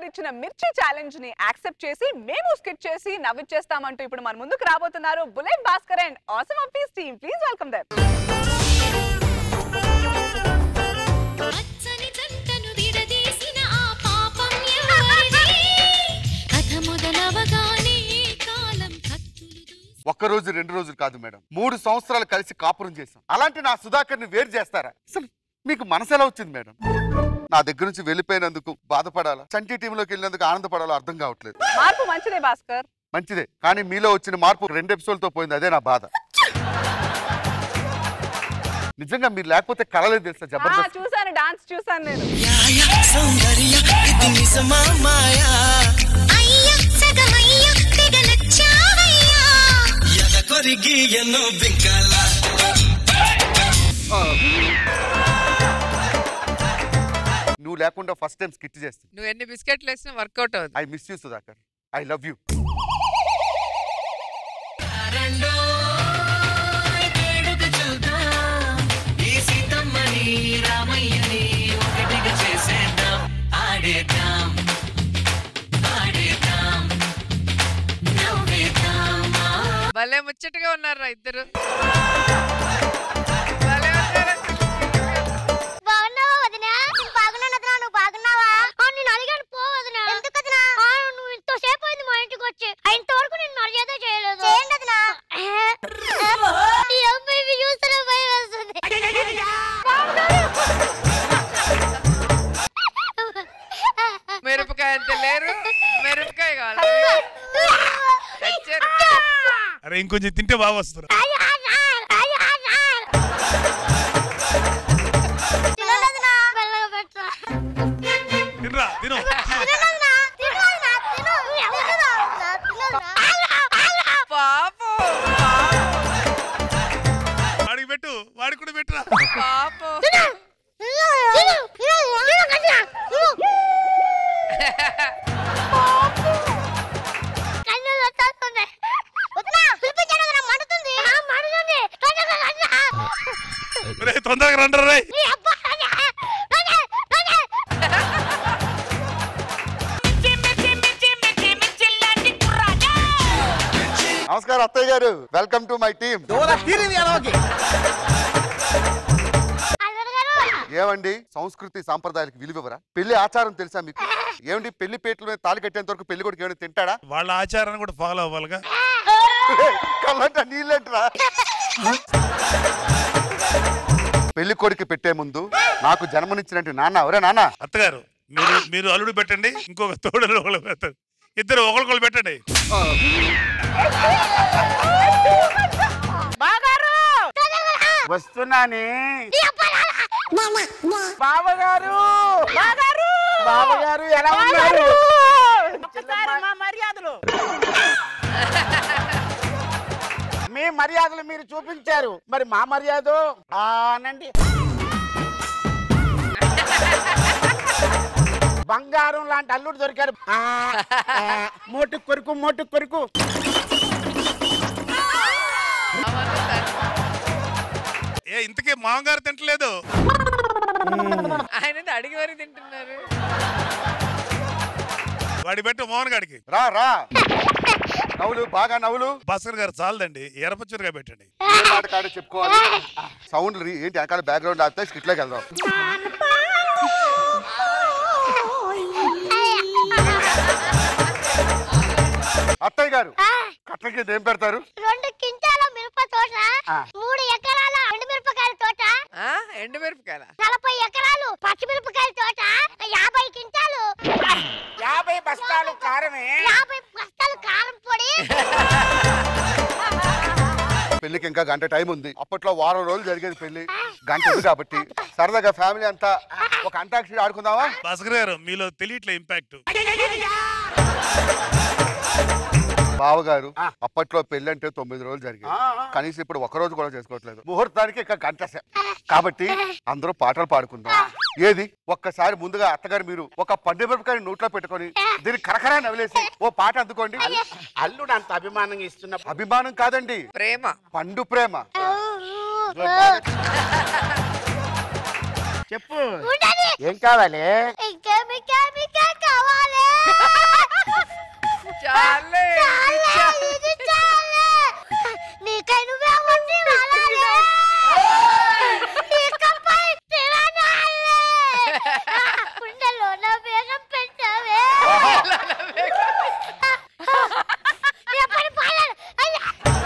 ఇచ్చిన మిర్చి ఛాలెంజ్ ని యాక్సెప్ట్ చేసి మేము స్కిట్ చేసి నవ్విచ్చేస్తామంటూ ఇప్పుడు మన ముందుకు రాబోతున్నారు bullet Bhaskar and awesome Appi team please welcome them పచ్చని జంటను విడదీసిన ఆ పాపం ఎవరిది? కథ మొదలవగానే కాలం కత్తులు దూసి ఒక్క రోజు రెండు రోజులు కాదు మేడం మూడు సంవత్సరాలు కలిసి కాపురం చేశాం అలాంటి నా సుధాకర్ని వేరు చేస్తారా అసలు మీకు మనసు ఎలా వచ్చింది మేడం నా దగ్గర నుంచి వెళ్ళిపోయినందుకు బాధపడాలా చంటి టీంలోకి వెళ్ళినందుకు ఆనందపడాలో అర్థం కావట్లేదు మార్పు మంచిదే భాస్కర్ మంచిదే కానీ మీలో వచ్చిన మార్పు రెండు ఎపిసోడ్తో పోయింది అదే నా బాధ నిజంగా మీరు లేకపోతే కలలేదు తెలుసా ఆ, జబర్దస్త్ చూసాను డాన్స్ చూసాను నేను మాయ సౌందర్య ఇది నిజమా మాయా అయ్య సగమయ్య తెగ నచ్చావయ్యా ఎద కొరిగి ఎన్నో బింకాల నువ్వు లేకుండా ఫస్ట్ టైం స్కిట్ చేస్తుంది నువ్వు ఎన్ని బిస్కెట్లు వేసినా వర్కౌట్ అవుతుంది I miss you Sudhakar I love you రెండో వేడుక చూద్దాం ఈ సీతమ్మని రామయ్యని ఒకటిగా చేసేద్దాం ఆడేద్దాం ఆడేద్దాం నవ్వేద్దాం భలే ముచ్చటగా ఉన్నారా ఇద్దరు భలే ఉన్నారు. బాగున్నావా వదినా నేను బాగున్నాను వదినా నువ్వు బాగున్నావా ఆ, నేను అడిగాను పో వదినా ఎందుకు వదినా ఆ, నువ్వు ఇంతసేపు అయింది మా ఇంటికి వచ్చి ఇంతవరకు నేను మర్యాద చేయలేదు చేయండి వదినా ఈ అమ్మాయి చూస్తే భయం వేస్తుంది మిరపకాయ అంత లేరు మిరపకాయ కావాలి తెచ్చారు. అరే ఇంకొంచెం తింటే బాగా వస్తారు తినండి వదినా. మెల్లగా పెట్టరా. తినరా తిను తినండి వదినా. తిను వదినా, తిను. తిను వదినా, తిను వదినా. పాపం వాడికి పెట్టు వాడికి కూడా పెట్టురా పాపం తిను, తిను, తిను వదినా, తిను. కళ్ళు వచ్చేస్తుంది. వదినా, పిలిపించాను వదినా, మండుతుంది. ఆ, మండుతుంది. తొందరగా వదినా. రే తొందరగా రండి రే ఈ అబ్బా, వదినా, వదినా, వదినా. నమస్కారం అత్తయ్య గారు వెల్కమ్ టు మై టీమ్ అల్లుడు గారు, ఏమండి సంస్కృతి సాంప్రదాయాలకు విలువరా పెళ్లి ఆచారం తెలుసా మీకు ఏమండి పెళ్లి పేటల మీద తాళి కట్టేంత వరకు పెళ్లి కొడుకు ఏమైనా తింటాడా వాళ్ళ ఆచారాన్ని కూడా ఫాలో అవ్వాలిగా కళ్ళంట నీళ్ళంటరా పెళ్లి కొడుకు పెట్టే ముందు నాకు జన్మనిచ్చినట్టు నాన్న ఎవరే నాన్న అత్తగారు మీరు మీరు అల్లుడు పెట్టండి ఇంకొక తోడలు ఒకళ్ళు పెట్టండి ఇద్దరు ఒకరికొకరు పెట్టండి వస్తున్నానే ఈ అబ్బా, నాన్న. బావగారు బావగారు ఎలా ఉన్నారు ఒక్కసారి మా మర్యాదలు మీ మర్యాదలు మీరు చూపించారు మరి మా మర్యాద ఆనండి బంగారం లాంటి అల్లుడు దొరికారు ఆ, ఆ, మోటు కొరుకు మోటు కొరుకు ఏ ఇంతకీ మామగారు తింటలేదు ఆయన అడిగి వరకు తింటున్నారు వాడి పెట్టు మోహన్ గాడికి రా రా నవ్వులు బాగా నవ్వులు భాస్కర్ గారు చాలదండి ఎర్రపచ్చురుగా పెట్టండి ఏ మాట కాడే చెప్పుకోవాలి సౌండ్ ఏంటి వెనకాల బ్యాక్గ్రౌండ్ ఆపితే స్కిట్లోకి వెళ్దాం అత్తయ్య గారు ఆ, కట్ల కింద ఏం పెడతారు రెండు కింటాల మిరప తోట ఆ. మూడు ఎకరాల ఎండు మిరపకాయల తోట ఆ, ఎండు మిరపకాయల నలభై ఎకరాలు పచ్చిమిరపకాయల తోట యాభై కింటాలు యాభై బస్తాలు కారమే యాభై బస్తాలు కారం పొడి పెళ్లికి ఇంకా గంట టైం ఉంది అప్పట్లో వారం రోజులు జరిగేది పెళ్లి గంట ఉంది కాబట్టి సరదాగా ఫ్యామిలీ అంతా ఒక అంటాక్షరి ఆడుకుందామా భాస్కర్ గారు మీలో తెలియట్లే ఇంపాక్ట్ బావగారు ఆ. అప్పట్లో పెళ్లి అంటే తొమ్మిది రోజులు జరిగేది ఆ, ఆ. కనీసం ఇప్పుడు ఒక రోజు కూడా చేసుకోవట్లేదు ముహూర్తానికి ఇంకా గంట సే- కాబట్టి అందరూ పాటలు పాడుకుందాం ఏది ఒక్కసారి ముందుగా అత్తగారు మీరు ఒక పండు మిరపకాయ నోట్లో పెట్టుకొని దీన్ని కరకరా నవ్వులేసి ఓ పాట అందుకోండి అల్లుడు అంత అభిమానంగా ఇస్తున్న అభిమానం కాదండి ప్రేమ పండు ప్రేమ చెప్పు ఉండని ఏం కావాలి ఇంకేమి ఇంకేమి ఇంకేం కావాలి చాలే చాలే, ఇది చాలే. నీకై నువ్వే వచ్చి వాలాలే. నీకపై తిరగాలే. గుండెలోన వేగం పెంచావే. ఎప్పటి పాడాలి? అయ్యా.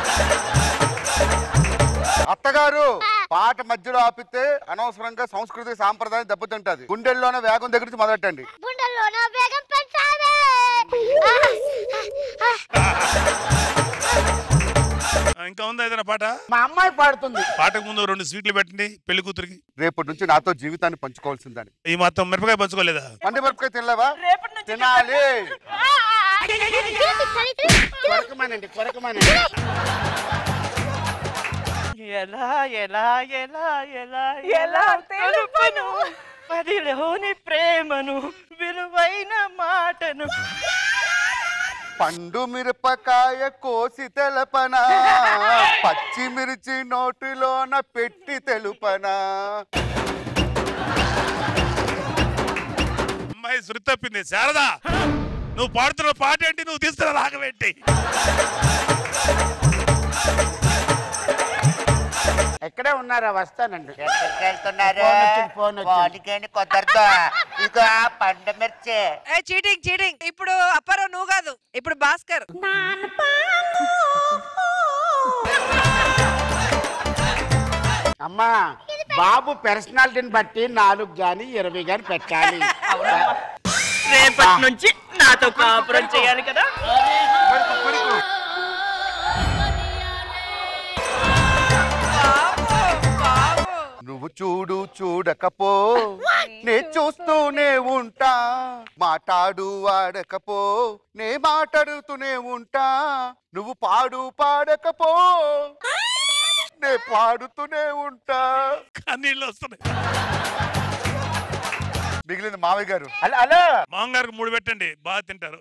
అత్తగారు పాట మధ్యలో ఆపితే అనవసరంగా సంస్కృతి సాంప్రదాయం దెబ్బతింటది గుండెల్లోనే వేగం దగ్గర నుంచి మొదలెట్టండి గుండెలోన వేగం పెంచావే. ఆ, ఇంకా ఉందా ఏదైనా పాట మా అమ్మాయి పాడుతుంది పాటకు ముందు రెండు స్వీట్లు పెట్టండి పెళ్లి కూతురికి రేపటి నుంచి నాతో జీవితాన్ని పంచుకోవాల్సిందని ఈ మొత్తం మిరపకాయ పంచుకోలేదా పండి మిరపకాయ తినలేవా తినాలి కొరకమానండి కొరకమానండి ఎలా ఎలా ఎలా ఎలా ఎలా తెలుపను? పదిలోని ప్రేమను విలువైన మాటను పండు మిరపకాయ కోసి తెలపనా పచ్చిమిర్చి నోటిలోన పెట్టి తెలుపనా అమ్మాయి శృతి తప్పింది శారదా నువ్వు పాడుతున్న పాట ఏంటి నువ్వు తీస్తున్న రాగం ఏంటి ఎక్కడే ఉన్నారా వస్తానండి ఎక్కడికి వెళ్తున్నారు ఫోన్ వచ్చింది, ఫోన్ వచ్చింది. వాడికేంటి కుదరదు ఇక పండు మిర్చి ఏ చీటింగ్ చీటింగ్ ఇప్పుడు అప్పారావు నువ్వు కాదు ఇప్పుడు భాస్కర్ అమ్మా బాబు పర్సనాలిటీని బట్టి నాలుగు గాని ఇరవై గాని పెట్టాలి రేపటి నుంచి నాతో కాపురం చేయాలి కదా బాబు బాబు నువ్వు చూడు చూడకపో నే చూస్తూనే ఉంటా మాట్లాడు వాడకపో నే మాట్లాడుతూనే ఉంటా నువ్వు పాడు పాడకపో నే పాడుతూనే ఉంటా కన్నీళ్ళు వస్తున్నాయి మిగిలింది మావయ్య గారు హలో హలో మామగారికి మూడు పెట్టండి బాగా తింటారు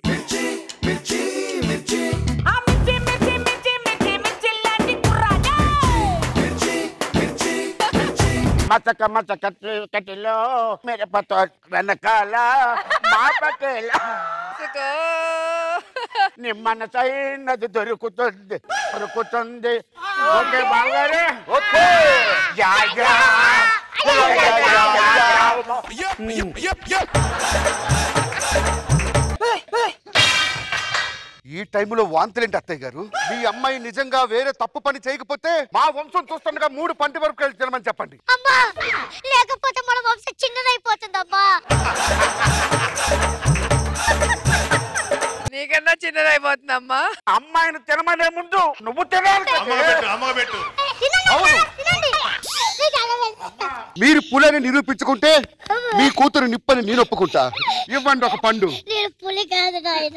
మచక మచక కటిలో మిరపతో వెనకాల మా పకేల ఇదిగో. నీ మనసైనది దొరుకుతుంది దొరుకుతుంది ఓకే బావగారు okay ya ya ya, ya, ya, ya. ఈ టైంలో వాంతులేంటి అత్తయ్య గారు మీ అమ్మాయి నిజంగా వేరే తప్పు పని చేయకపోతే మా వంశం చూస్తుండగా మూడు పంటి వరకు వెళ్ళి తినమని చెప్పండి అమ్మా లేకపోతే మన వంశం చిన్నదైపోతుందమ్మా నీకన్నా చిన్నదైపోతుందమ్మా అమ్మాయిని తినమనే ముందు నువ్వు తినాలి కదా. అమ్మగా పెట్టు అమ్మగా పెట్టు తినండి అవును. తినండి నీకు అలవాటు. మీరు పులని నిరూపించుకుంటే మీ కూతురు నిప్పని నేను ఒప్పుకుంటా ఇవ్వండి ఒక పండు నేను పులి కాదు నాయన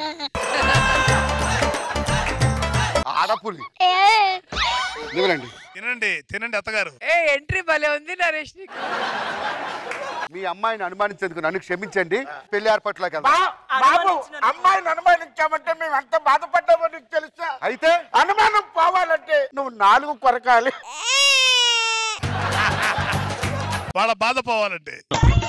ఆడపులి ఏ ఇవ్వండి తినండి తినండి అత్తగారు ఏ ఎంట్రీ భలే ఉంది నరేష్ నీకు మీ అమ్మాయిని అనుమానించేందుకు నన్ను క్షమించండి పెళ్లి ఏర్పాట్ల కదా బా- బాబు అమ్మాయిని అనుమానించామంటే మేము ఎంత బాధపడ్డామో నీకు తెలుసా అయితే అనుమానం పోవాలంటే నువ్వు నాలుగు కొరకాలి వాళ్ళ బాధ పోవాలంటే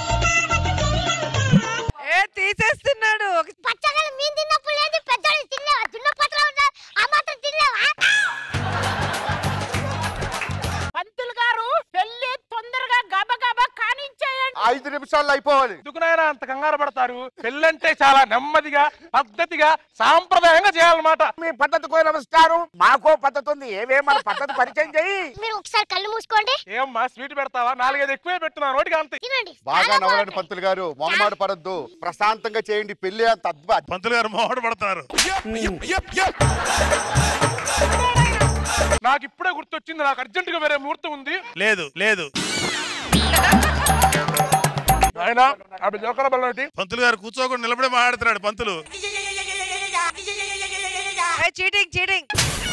ఏ తీసేస్తున్నాడు ఒక పచ్చగల మీ తిన్నప్పుడు లేదు పెద్దోళ్ళు తినలేవా దున్న పత్ర ఉందా ఆ మాత్రం తినలేవా పంతులు గారు పెళ్లి తొందరగా గబగబా కానించేయండి ఐదు నిమిషాల్లో అయిపోవాలి ఎందుకు నాయనా అంత కంగారు పడతారు పెళ్ళంటే చాలా నెమ్మదిగా పద్ధతిగా సాంప్రదాయంగా చేయాలన్నమాట మీ పద్ధతికో నమస్కారం మాకో పద్ధతి ఉంది ఏవే మన పద్ధతి పరిచయం చెయ్యి మీరు ఒకసారి కళ్ళు మూసుకోండి ఏమ్మా స్వీట్ పెడతావా నాలుగైదు ఎక్కువే పెట్టున్నా నోటికి అంతే తినండి బాగా చాలా నవ్వరండి బాగుంది. పంతులు గారు మొహమాట పడద్దు ప్రశాంతంగా చేయండి పెళ్లి అంత అద్భుత పంతులు గారు మోహడ పడతారు నాకు ఇప్పుడే గుర్తొచ్చింది నాకు అర్జెంట్ గా వేరే ముహూర్తం ఉంది లేదు లేదు ఆయన అప్పుడు జోకర బల్లటి పంతులు గారు కూర్చోకుండా నిలబడే మాట్లాడుతున్నాడు పంతులు ఏ చీటింగ్ చీటింగ్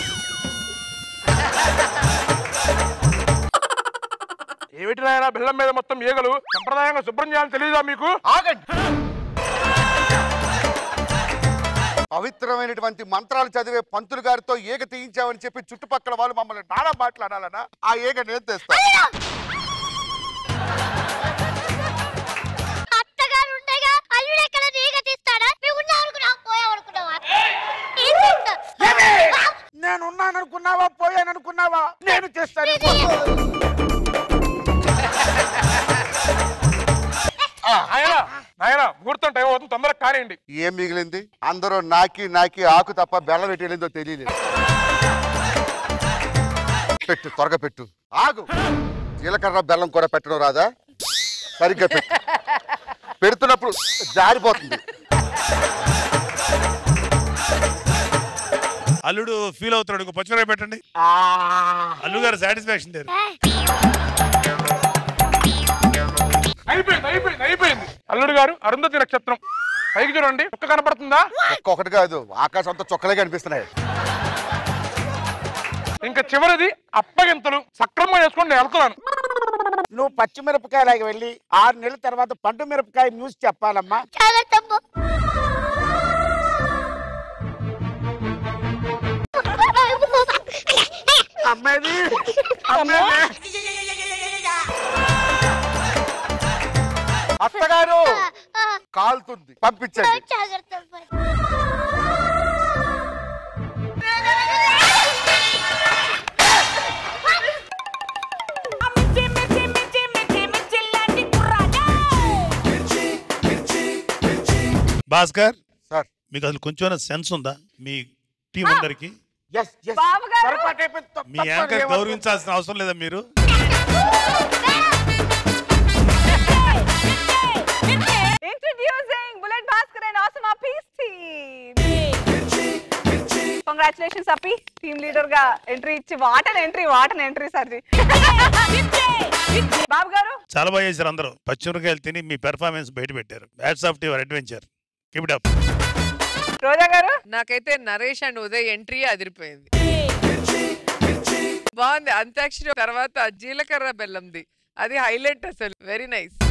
ఏమిటి నాయన బెల్లం మీద మొత్తం ఈగలు సంప్రదాయంగా శుభ్రం చేయాలని తెలియదా మీకు ఆగండి పవిత్రమైనటువంటి మంత్రాలు చదివే పంతులు గారితో ఏగ తీయించామని చెప్పి చుట్టుపక్కల వాళ్ళు మమ్మల్ని నానా మాట్లాడాలనా ఆ ఏగ నేను తెస్తా అత్తగారు ఉండగా అల్లుడు ఎక్కడ నీగ తీస్తాడా మేము ఉన్నాం అనుకున్నాం పోయాం అనుకున్నావా నేను ఉన్నాననుకున్నావా పోయాననుకున్నావా నేను చేస్తాను ఆయన నాయన ముహూర్తం టైం అవుతుంది తొందరగా కానివ్వండి ఏం మిగిలింది అందరూ నాకి నాకి ఆకు తప్ప బెల్లం పెట్టి వెళ్ళిందో తెలియలేదు పెట్టు త్వరగా పెట్టు ఆగు జీలకర్ర బెల్లం కూడా పెట్టడం రాదా సరిగ్గా పెట్టు పెడుతున్నప్పుడు జారిపోతుంది అల్లుడు ఫీల్ అవుతున్నాడు ఇంకో పచ్చిమిరపకాయ పెట్టండి అల్లు గారు సాటిస్ఫాక్షన్ లేరు అయిపోయింది అయిపోయింది అయిపోయింది అల్లుడు గారు అరుంధతి నక్షత్రం పైకి చూడండి ఒక్క కనపడుతుందా ఒక్కొక్కటి కాదు ఆకాశం అంతా చొక్కలే కనిపిస్తున్నాయి ఇంకా చివరిది అప్పగింతలు సక్రమంగా చేసుకొని నేను వెళ్తున్నాను నువ్వు పచ్చిమిరపకాయలాగా వెళ్ళి ఆరు నెలల తర్వాత పండు మిరపకాయ న్యూస్ చెప్పాలమ్మా జాగ్రత్త అమ్మా. అమ్మేది అమ్మేది అత్తగారు ఆ, కాలుతుంది పంపించండి జాగ్రత్త అమ్మా. భాస్కర్ సార్ మీకు అసలు కొంచెం సెన్స్ ఉందా మీ టీం అందరికి ఎస్ ఎస్ బావగారు. పొరపాటు అయిపోయింది. తప్పు, మీ తప్పు, యాంకర్ ఏమనుకో. గౌరవించాల్సిన అవసరం లేదా మీరు Introducing Bullet Bhaskar and Awesome Appease team. Congratulations, Appi. Team leader గా ఎంట్రీ ఇచ్చి వాటన్ ఎంట్రీ వాటన్ ఎంట్రీ సర్జీ బాబు గారు చాలా బాగా చేశారు అందరూ పచ్చిమిరకాయలు తిని మీ పెర్ఫార్మెన్స్ బయట పెట్టారు bats off your adventure keep it up Roja garu నాకైతే నరేష్ అండ్ ఉదయ్ ఎంట్రీ అదిరిపోయింది బాగుంది అంత్యాక్షరి తర్వాత జీలకర్ర బెల్లంది అది హైలైట్ అసలు వెరీ నైస్